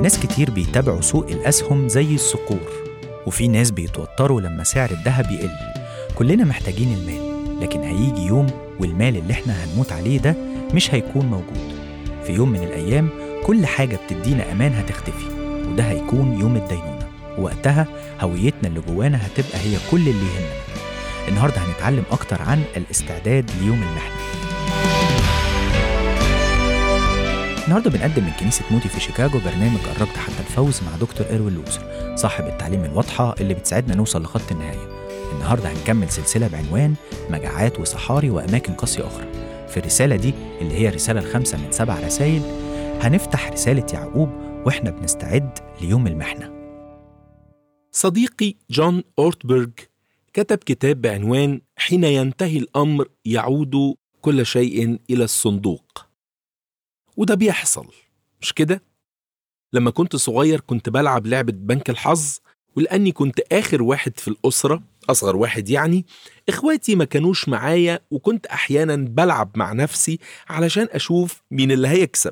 ناس كتير بيتابعوا سوق الأسهم زي الصقور وفي ناس بيتوتروا لما سعر الذهب يقل كلنا محتاجين المال لكن هيجي يوم والمال اللي احنا هنموت عليه ده مش هيكون موجود في يوم من الأيام كل حاجة بتدينا أمان هتختفي وده هيكون يوم الدينونة وقتها هويتنا اللي جوانا هتبقى هي كل اللي يهمنا النهاردة هنتعلم أكتر عن الاستعداد ليوم المحنة النهارده بنقدم من كنيسة موتي في شيكاغو برنامج قربت حتى الفوز مع دكتور إيروين لوزر صاحب التعليم الواضحة اللي بتساعدنا نوصل لخط النهاية النهارده هنكمل سلسلة بعنوان مجاعات وصحاري وأماكن قاسية أخرى في الرسالة دي اللي هي الرسالة الخامسة من سبع رسائل هنفتح رسالة يعقوب وإحنا بنستعد ليوم المحنة صديقي جون أورتبرغ كتب كتاب بعنوان حين ينتهي الأمر يعود كل شيء إلى الصندوق وده بيحصل مش كده؟ لما كنت صغير كنت بلعب لعبة بنك الحظ ولأني كنت آخر واحد في الأسرة أصغر واحد يعني إخواتي ما كانوش معايا وكنت أحيانا بلعب مع نفسي علشان أشوف مين اللي هيكسب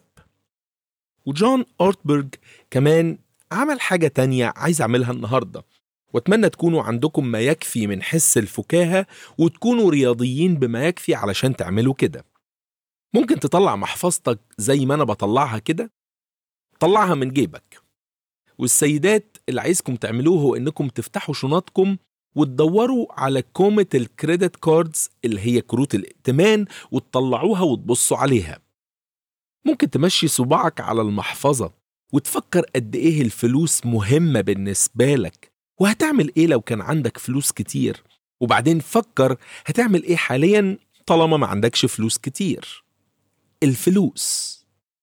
وجون أورتبرغ كمان عمل حاجة تانية عايز أعملها النهاردة واتمنى تكونوا عندكم ما يكفي من حس الفكاهة وتكونوا رياضيين بما يكفي علشان تعملوا كده ممكن تطلع محفظتك زي ما أنا بطلعها كده طلعها من جيبك والسيدات اللي عايزكم تعملوه هو إنكم تفتحوا شنطكم وتدوروا على كومة الكريدت كاردز اللي هي كروت الائتمان وتطلعوها وتبصوا عليها ممكن تمشي صباعك على المحفظة وتفكر قد إيه الفلوس مهمة بالنسبة لك وهتعمل إيه لو كان عندك فلوس كتير وبعدين فكر هتعمل إيه حاليا طالما ما عندكش فلوس كتير الفلوس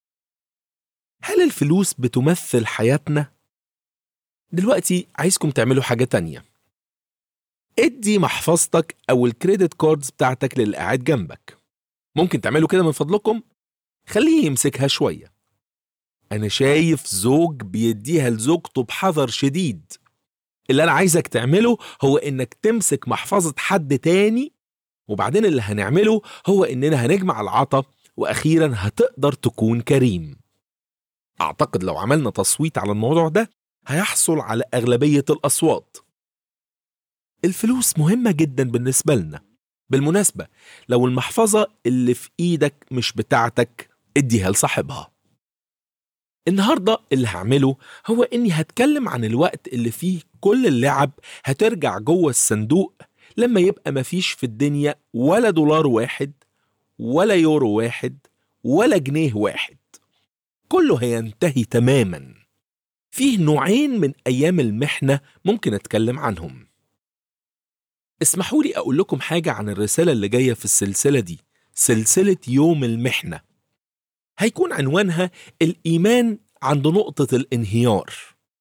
هل الفلوس بتمثل حياتنا؟ دلوقتي عايزكم تعملوا حاجة تانية ادي محفظتك أو الكريدت كاردز بتاعتك للي قاعد جنبك ممكن تعملوا كده من فضلكم؟ خليه يمسكها شوية أنا شايف زوج بيديها لزوجته بحذر شديد اللي أنا عايزك تعمله هو إنك تمسك محفظة حد تاني وبعدين اللي هنعمله هو إننا هنجمع العطا وأخيرا هتقدر تكون كريم أعتقد لو عملنا تصويت على الموضوع ده هيحصل على أغلبية الأصوات الفلوس مهمة جدا بالنسبة لنا بالمناسبة لو المحفظة اللي في إيدك مش بتاعتك اديها لصاحبها النهاردة اللي هعمله هو إني هتكلم عن الوقت اللي فيه كل اللعب هترجع جوه الصندوق لما يبقى مفيش في الدنيا ولا دولار واحد ولا يورو واحد ولا جنيه واحد كله هينتهي تماما فيه نوعين من أيام المحنة ممكن أتكلم عنهم اسمحوا لي أقول لكم حاجة عن الرسالة اللي جاية في السلسلة دي سلسلة يوم المحنة هيكون عنوانها الإيمان عند نقطة الانهيار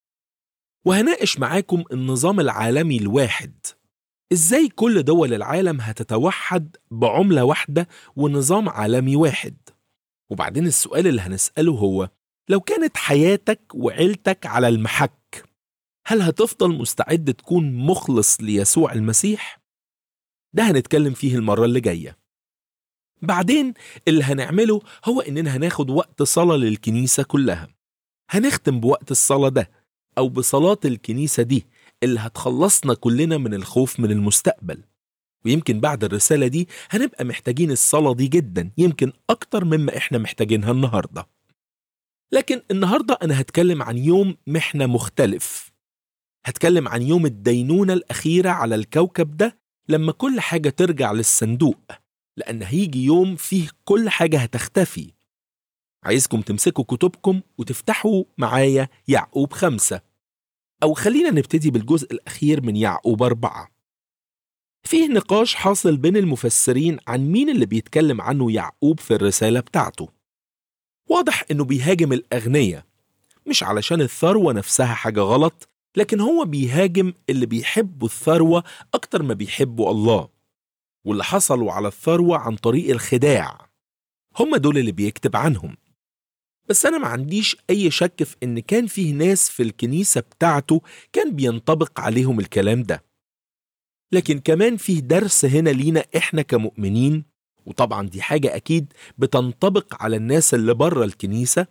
وهناقش معاكم النظام العالمي الواحد إزاي كل دول العالم هتتوحد بعملة واحدة ونظام عالمي واحد وبعدين السؤال اللي هنسأله هو لو كانت حياتك وعيلتك على المحك هل هتفضل مستعد تكون مخلص ليسوع المسيح؟ ده هنتكلم فيه المرة اللي جاية بعدين اللي هنعمله هو إننا هناخد وقت صلاة للكنيسة كلها هنختم بوقت الصلاة ده أو بصلاة الكنيسة دي اللي هتخلصنا كلنا من الخوف من المستقبل ويمكن بعد الرسالة دي هنبقى محتاجين الصلاة دي جدا يمكن أكتر مما إحنا محتاجينها النهاردة لكن النهاردة أنا هتكلم عن يوم محنة مختلف هتكلم عن يوم الدينونة الأخيرة على الكوكب ده لما كل حاجة ترجع للصندوق لأن هيجي يوم فيه كل حاجة هتختفي عايزكم تمسكوا كتبكم وتفتحوا معايا يعقوب خمسة أو خلينا نبتدي بالجزء الأخير من يعقوب أربعة فيه نقاش حاصل بين المفسرين عن مين اللي بيتكلم عنه يعقوب في الرسالة بتاعته واضح إنه بيهاجم الأغنياء مش علشان الثروة نفسها حاجة غلط لكن هو بيهاجم اللي بيحبوا الثروة أكتر ما بيحبوا الله واللي حصلوا على الثروة عن طريق الخداع هم دول اللي بيكتب عنهم بس أنا ما عنديش أي شك في إن كان فيه ناس في الكنيسة بتاعته كان بينطبق عليهم الكلام ده لكن كمان فيه درس هنا لينا إحنا كمؤمنين وطبعا دي حاجة أكيد بتنطبق على الناس اللي بره الكنيسة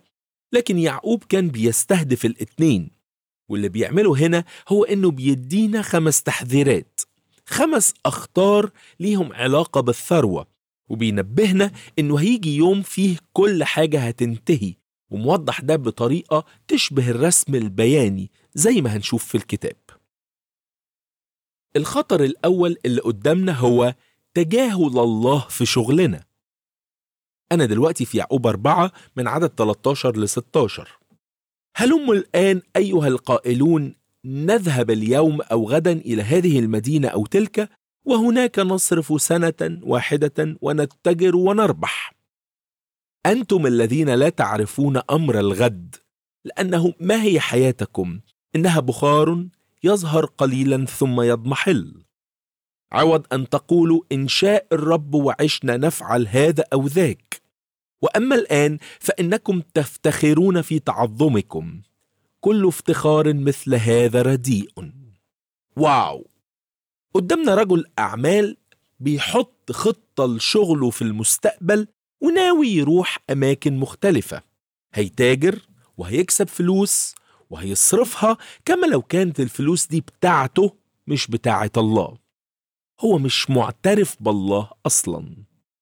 لكن يعقوب كان بيستهدف الاتنين واللي بيعمله هنا هو انه بيدينا خمس تحذيرات خمس اخطار ليهم علاقة بالثروة وبينبهنا انه هيجي يوم فيه كل حاجة هتنتهي وموضح ده بطريقة تشبه الرسم البياني زي ما هنشوف في الكتاب الخطر الأول اللي قدامنا هو تجاهل الله في شغلنا أنا دلوقتي في يعقوب أربعة من عدد 13 ل 16 هلم الآن أيها القائلون نذهب اليوم أو غدا إلى هذه المدينة أو تلك وهناك نصرف سنة واحدة ونتجر ونربح أنتم الذين لا تعرفون أمر الغد لأنه ما هي حياتكم إنها بخار يظهر قليلا ثم يضمحل عوض أن تقولوا إن شاء الرب وعشنا نفعل هذا أو ذاك وأما الآن فإنكم تفتخرون في تعظمكم كل افتخار مثل هذا رديء واو قدامنا رجل أعمال بيحط خطة لشغله في المستقبل وناوي يروح أماكن مختلفة هيتاجر وهيكسب فلوس وهيصرفها كما لو كانت الفلوس دي بتاعته مش بتاعة الله هو مش معترف بالله أصلا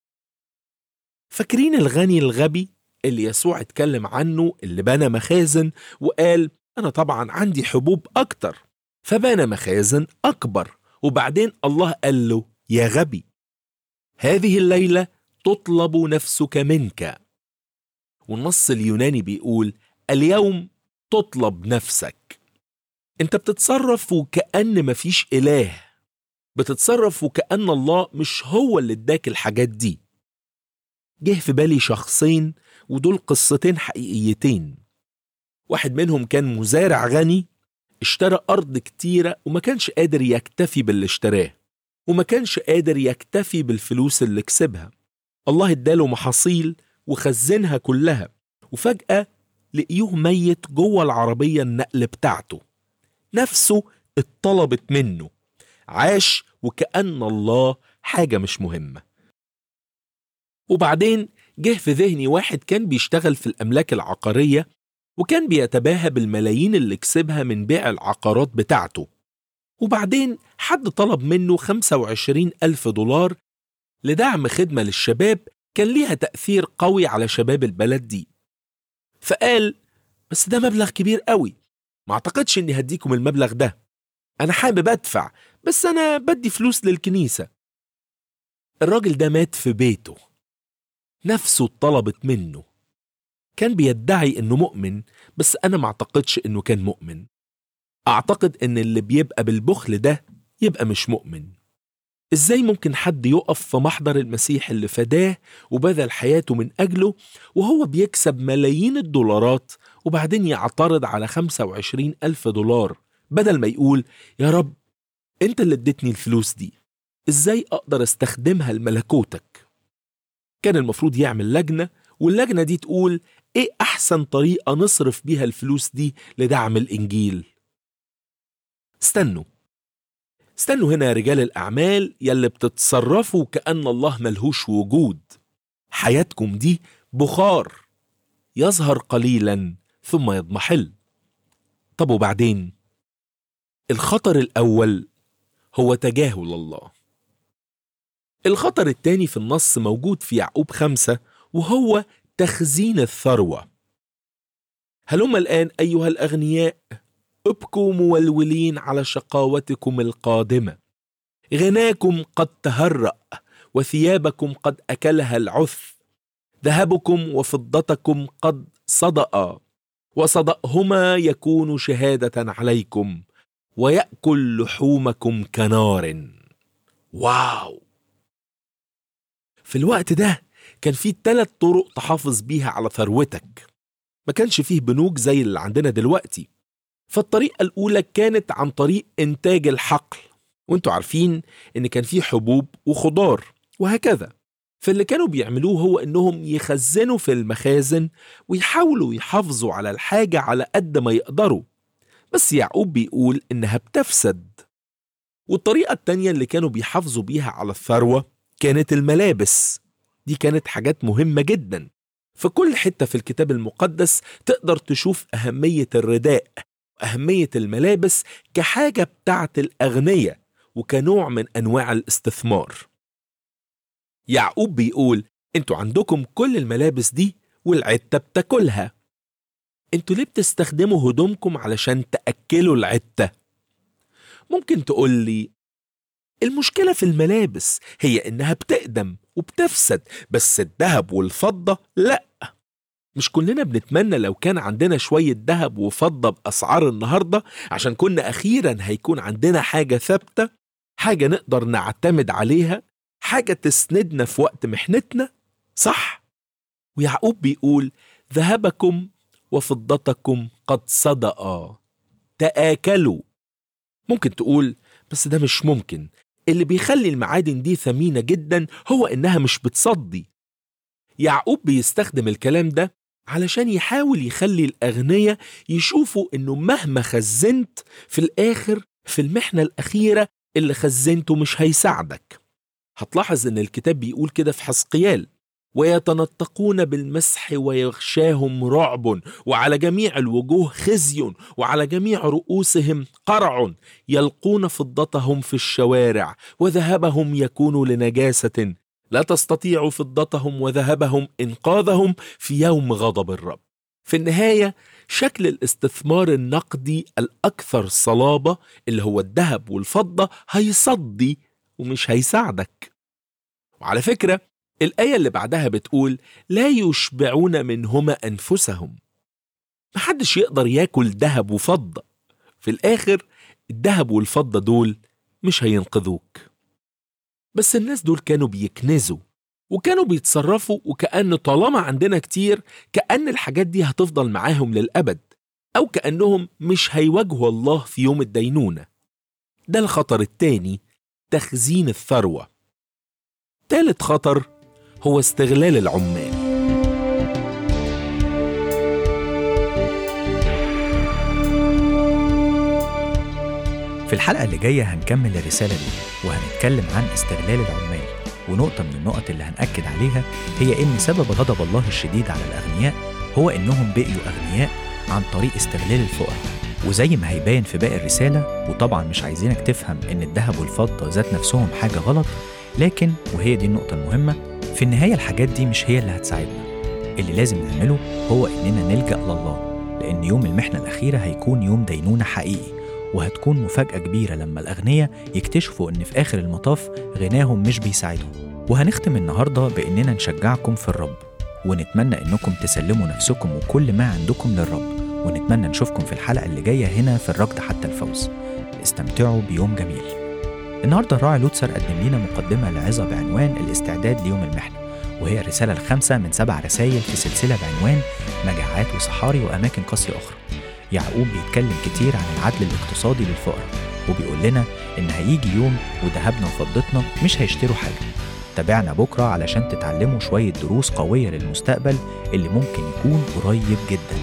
فاكرين الغني الغبي اللي يسوع اتكلم عنه اللي بنى مخازن وقال أنا طبعا عندي حبوب أكتر فبنى مخازن أكبر وبعدين الله قال له يا غبي هذه الليلة تطلب نفسك منك والنص اليوناني بيقول اليوم تطلب نفسك انت بتتصرف وكأن مفيش إله بتتصرف وكأن الله مش هو اللي اداك الحاجات دي جه في بالي شخصين ودول قصتين حقيقيتين واحد منهم كان مزارع غني اشترى أرض كتيرة وما كانش قادر يكتفي باللي اشتراه وما كانش قادر يكتفي بالفلوس اللي كسبها الله اداله محاصيل وخزنها كلها وفجأة لقيوه ميت جوه العربية النقل بتاعته نفسه اتطلبت منه عاش وكأن الله حاجة مش مهمة وبعدين جه في ذهني واحد كان بيشتغل في الأملاك العقارية وكان بيتباهى بالملايين اللي كسبها من بيع العقارات بتاعته وبعدين حد طلب منه 25 ألف دولار لدعم خدمة للشباب كان ليها تأثير قوي على شباب البلد دي فقال بس ده مبلغ كبير قوي ما اعتقدش اني هديكم المبلغ ده انا حابب ادفع بس انا بدي فلوس للكنيسة الراجل ده مات في بيته نفسه اتطلبت منه كان بيدعي انه مؤمن بس انا ما اعتقدش انه كان مؤمن اعتقد ان اللي بيبقى بالبخل ده يبقى مش مؤمن ازاي ممكن حد يقف في محضر المسيح اللي فداه وبذل حياته من اجله وهو بيكسب ملايين الدولارات وبعدين يعترض على 25 ألف دولار بدل ما يقول يا رب انت اللي اديتني الفلوس دي ازاي اقدر استخدمها لملكوتك كان المفروض يعمل لجنة واللجنة دي تقول ايه احسن طريقة نصرف بيها الفلوس دي لدعم الانجيل استنوا استنوا هنا يا رجال الأعمال يلي بتتصرفوا كأن الله ملهوش وجود حياتكم دي بخار يظهر قليلا ثم يضمحل طب وبعدين الخطر الأول هو تجاهل الله الخطر الثاني في النص موجود في يعقوب خمسة وهو تخزين الثروة هلم الآن أيها الأغنياء ابكوا مولولين على شقاوتكم القادمة غناكم قد تهرأ وثيابكم قد أكلها العث ذهبكم وفضتكم قد صدأ وصدأهما يكون شهادة عليكم ويأكل لحومكم كنار واو في الوقت ده كان في ثلاث طرق تحافظ بيها على ثروتك ما كانش فيه بنوك زي اللي عندنا دلوقتي فالطريقة الأولى كانت عن طريق إنتاج الحقل وانتوا عارفين إن كان فيه حبوب وخضار وهكذا فاللي كانوا بيعملوه هو إنهم يخزنوا في المخازن ويحاولوا يحافظوا على الحاجة على قد ما يقدروا بس يعقوب بيقول إنها بتفسد والطريقة التانية اللي كانوا بيحافظوا بيها على الثروة كانت الملابس دي كانت حاجات مهمة جدا في كل حتة في الكتاب المقدس تقدر تشوف أهمية الرداء وأهمية الملابس كحاجة بتاعت الأغنياء وكنوع من أنواع الاستثمار يعقوب بيقول انتوا عندكم كل الملابس دي والعتة بتاكلها انتوا ليه بتستخدموا هدومكم علشان تأكلوا العتة ممكن تقول لي المشكلة في الملابس هي إنها بتقدم وبتفسد بس الذهب والفضة لأ مش كلنا بنتمنى لو كان عندنا شوية ذهب وفضة بأسعار النهاردة عشان كنا أخيرا هيكون عندنا حاجة ثابتة حاجة نقدر نعتمد عليها حاجة تسندنا في وقت محنتنا صح ويعقوب بيقول ذهبكم وفضتكم قد صدقا تآكلوا ممكن تقول بس ده مش ممكن اللي بيخلي المعادن دي ثمينة جدا هو إنها مش بتصدي يعقوب بيستخدم الكلام ده علشان يحاول يخلي الأغنياء يشوفوا إنه مهما خزنت في الآخر في المحنة الأخيرة اللي خزنته مش هيساعدك هتلاحظ إن الكتاب بيقول كده في حسقيال ويتنطقون بالمسح ويغشاهم رعب وعلى جميع الوجوه خزي وعلى جميع رؤوسهم قرع يلقون فضتهم في الشوارع وذهبهم يكون لنجاسة لا تستطيع فضتهم وذهبهم إنقاذهم في يوم غضب الرب في النهاية شكل الاستثمار النقدي الأكثر صلابة اللي هو الذهب والفضة هيصدي ومش هيساعدك وعلى فكرة الآية اللي بعدها بتقول لا يشبعون منهما أنفسهم محدش يقدر ياكل ذهب وفضة في الآخر الذهب والفضة دول مش هينقذوك بس الناس دول كانوا بيكنزوا وكانوا بيتصرفوا وكأن طالما عندنا كتير كأن الحاجات دي هتفضل معاهم للأبد أو كأنهم مش هيواجهوا الله في يوم الدينونة ده الخطر التاني تخزين الثروة تالت خطر هو استغلال العمال في الحلقة اللي جاية هنكمل الرسالة دي وهنتكلم عن استغلال العمال ونقطة من النقط اللي هنأكد عليها هي إن سبب غضب الله الشديد على الأغنياء هو إنهم بقيوا أغنياء عن طريق استغلال الفقراء وزي ما هيبان في باقي الرسالة وطبعا مش عايزينك تفهم إن الذهب والفضة ذات نفسهم حاجة غلط لكن وهي دي النقطة المهمة في النهاية الحاجات دي مش هي اللي هتساعدنا اللي لازم نعمله هو إننا نلجأ لله لأن يوم المحنة الأخيرة هيكون يوم دينونة حقيقي وهتكون مفاجأة كبيرة لما الأغنياء يكتشفوا إن في آخر المطاف غناهم مش بيساعدهم وهنختم النهاردة بإننا نشجعكم في الرب ونتمنى إنكم تسلموا نفسكم وكل ما عندكم للرب ونتمنى نشوفكم في الحلقة اللي جاية هنا في الركض حتى الفوز استمتعوا بيوم جميل النهاردة الراعي لوتسر قدم لنا مقدمة لعظة بعنوان الاستعداد ليوم المحنة وهي الرسالة الخامسة من سبع رسائل في سلسلة بعنوان مجاعات وصحاري وأماكن قاسية أخرى يعقوب بيتكلم كتير عن العدل الاقتصادي للفقراء وبيقول لنا إن هيجي يوم وذهبنا وفضتنا مش هيشتروا حاجة تابعنا بكرة علشان تتعلموا شوية دروس قوية للمستقبل اللي ممكن يكون قريب جدا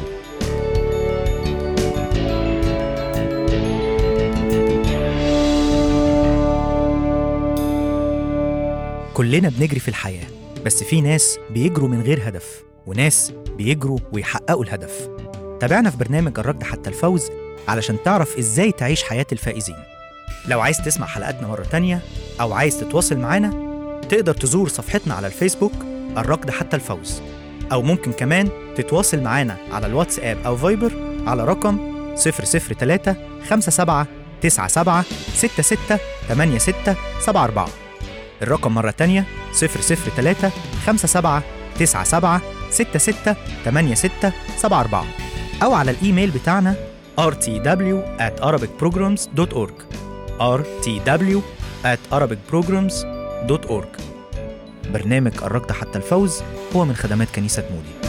كلنا بنجري في الحياة بس في ناس بيجروا من غير هدف وناس بيجروا ويحققوا الهدف تابعنا في برنامج الركض حتى الفوز علشان تعرف ازاي تعيش حياة الفائزين لو عايز تسمع حلقاتنا مرة تانية أو عايز تتواصل معانا تقدر تزور صفحتنا على الفيسبوك الركض حتى الفوز أو ممكن كمان تتواصل معانا على الواتساب أو فايبر على رقم 003 57 97 66 86 74 الرقم مرة تانية 003 57 97 66 86 74 أو على الإيميل بتاعنا rtw at arabicprograms.org rtw at arabicprograms.org برنامج الركض حتى الفوز هو من خدمات كنيسة مودي